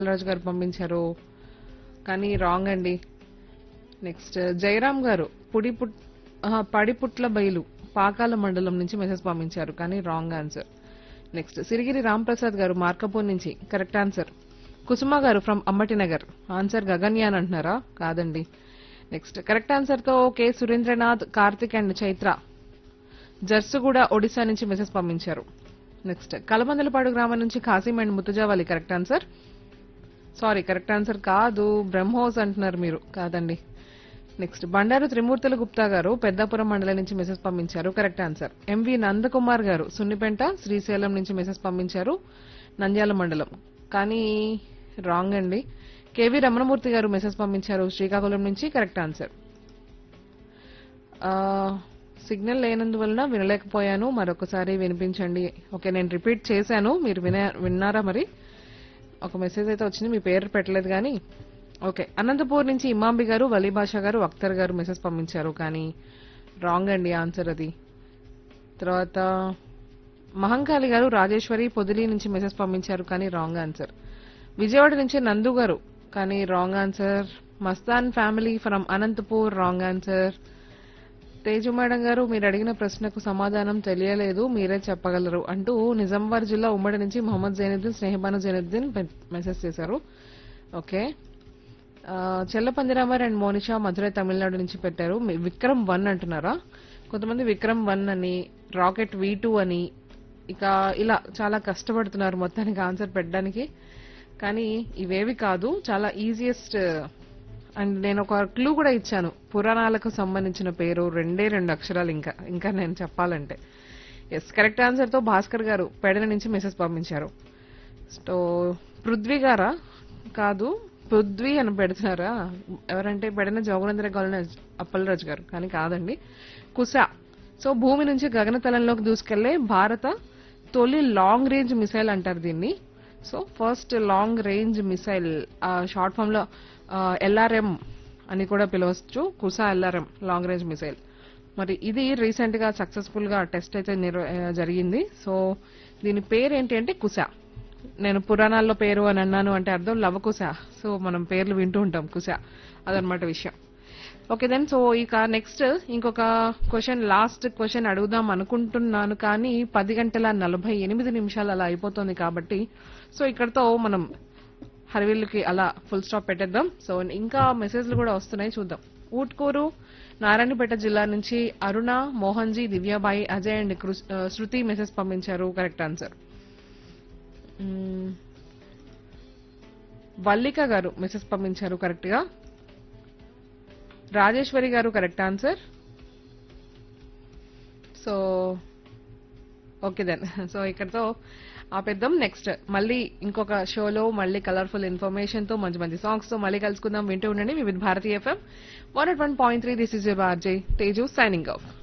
రాజు గారు పంపించారు కానీ రాంగ్ అండి నెక్స్ట్ జయరాం గారు పుడి పుట్ ఆహా, పడిపుట్ల బయలు పాకాల మండలం నుంచి మెసేజ్ పంపించారు కానీ wrong answer next Sirigiri Ramprasad garu Markapur నుంచి correct answer Kusuma garu from Ammati Nagar answer Gaganyaan అంటున్నారా కాదండి నెక్స్ట్ కరెక్ట్ ఆన్సర్ తో కె సురేంద్రనాథ్ కార్తిక్ అండ్ చైత్ర జర్సుగూడ ఒడిశా నుంచి మెసేజ్ పంపించారు నెక్స్ట్ కలమందలపాడు గ్రామం నుంచి Khasim and Mutujavali correct answer sorry correct answer కాదు బ్రహ్మోస్ అంటున్నారు మీరు కాదండి నెక్స్ట్ బండారు త్రిమూర్తుల గుప్తా గారు పెద్దాపురం మండలం నుంచి మెసేజ్ పంపించారు కరెక్ట్ ఆన్సర్ ఎంవి నందకుమార్ గారు సున్నిపెంట శ్రీశైలం నుంచి మెసేజ్ పంపించారు నంద్యాల మండలం కానీ రాంగ్ అండి కేవి రమణమూర్తి గారు మెసేజ్ పంపించారు శ్రీకాకుళం నుంచి కరెక్ట్ ఆన్సర్ సిగ్నల్ లేనందువలన వినలేకపోయాను మరొకసారి వినిపించండి ఓకే నేను రిపీట్ చేశాను మీరు వినా విన్నారా మరి ఒక మెసేజ్ అయితే వచ్చింది మీ పేరు పెట్టలేదు కానీ ఓకే అనంతపూర్ నుంచి ఇమాంబి గారు వలీ భాష గారు అఖ్తర్ గారు మెసేజ్ పంపించారు కానీ రాంగ్ అండి ఆన్సర్ అది తర్వాత మహంకాళి గారు రాజేశ్వరి పొదిలి నుంచి మెసేజ్ పంపించారు కానీ రాంగ్ ఆన్సర్ విజయవాడ నుంచి నందు గారు కానీ wrong answer Mastan family from Anantapur wrong answer Teju madam garu మీరు అడిగిన ప్రశ్నకు సమాధానం తెలియలేదు మీరే చెప్పగలరు అంటూ నిజామాబాద్ జిల్లా ఉమ్మడి నుంచి మొహమ్మద్ జైనుద్దీన్ స్నేహబాను జైనుద్దీన్ మె- మెసేజ్ చేశారు ఓకే ఆ, చెల్లపందిరామర్ అండ్ మోనిషా మధురై తమిళనాడు నుంచి పెట్టారు మీ- విక్రమ్ వన్ అంటున్నారా కొంతమంది విక్రమ్ వన్ అని రాకెట్ వి టూ అని ఇక ఇలా చాలా కష్టపడుతున్నారు మొత్తానికి ఆన్సర్ పెట్టడానికి కానీ ఇవేవి కాదు చాలా ఈజియెస్ట్ అండ్ నేను ఒక క్లూ కూడా ఇచ్చాను పురాణాలకు సంబంధించిన పేరు రెండే రెండు అక్షరాలు ఇంకా ఇంకా నేను చెప్పాలంటే ఎస్ కరెక్ట్ ఆన్సర్ తో భాస్కర్ గారు పెడల నుంచి మెసేజ్ పంపించారు సో పృథ్వీ గారా కాదు పృథ్వీ అని పెడుతున్నారా ఎవరంటే పెడిన జోగునందర కాలనీ అప్పలరాజు గారు కానీ కాదండి కుశ సో భూమి నుంచి గగనతలంలోకి దూసుకెళ్లే భారత తొలి లాంగ్ రేంజ్ మిసైల్ అంటారు దీన్ని so first long range missile short form లో ఎల్ఆర్ఎం అని కూడా పిలవచ్చు కుసా ఎల్ఆర్ఎం లాంగ్ రేంజ్ మిసైల్ మరి ఇది రీసెంట్ గా సక్సెస్ఫుల్ గా టెస్ట్ అయితే నిర్వ- ఆ, జరిగింది సో దీని పేరు ఏంటి అంటే కుసా నేను పురాణాల్లో పేరు అని అన్నాను అంటే అర్థం లవకుశ సో మనం పేర్లు వింటూ ఉంటాం కుశ అదనమాట విషయం ఓకే దెన్ సో ఇక నెక్స్ట్ ఇంకొక క్వశ్చన్ లాస్ట్ క్వశ్చన్ అడుగుదాం అనుకుంటున్నాను కానీ పది గంటల నలభై ఎనిమిది నిమిషాలు అలా అయిపోతుంది కాబట్టి సో ఇక్కడతో మనం హరివిల్లుకి అలా ఫుల్ స్టాప్ పెట్టేద్దాం సో ఇంకా మెసేజ్లు కూడా వస్తున్నాయి చూద్దాం ఊట్కూరు నారాయణపేట జిల్లా నుంచి అరుణ మోహన్జీ దివ్యాబాయి అజయ్ అండ్ కృ- ఆ, శృతి మెసేజ్ పంపించారు కరెక్ట్ ఆన్సర్ మ్మ్. వల్లిక గారు మెసేజ్ పంపించారు కరెక్ట్ గా Rajeshwari garu correct answer so okay then so ఇక్కడతో ఆపేద్దాం నెక్స్ట్ మళ్ళీ ఇంకొక షోలో మళ్ళీ కలర్ఫుల్ ఇన్ఫర్మేషన్ తో మంచి మంచి సాంగ్స్ తో మళ్ళీ కలుసుకుందాం వింటూ ఉండండి Vividh Bharati FM one at one point three this is your RJ Teju signing of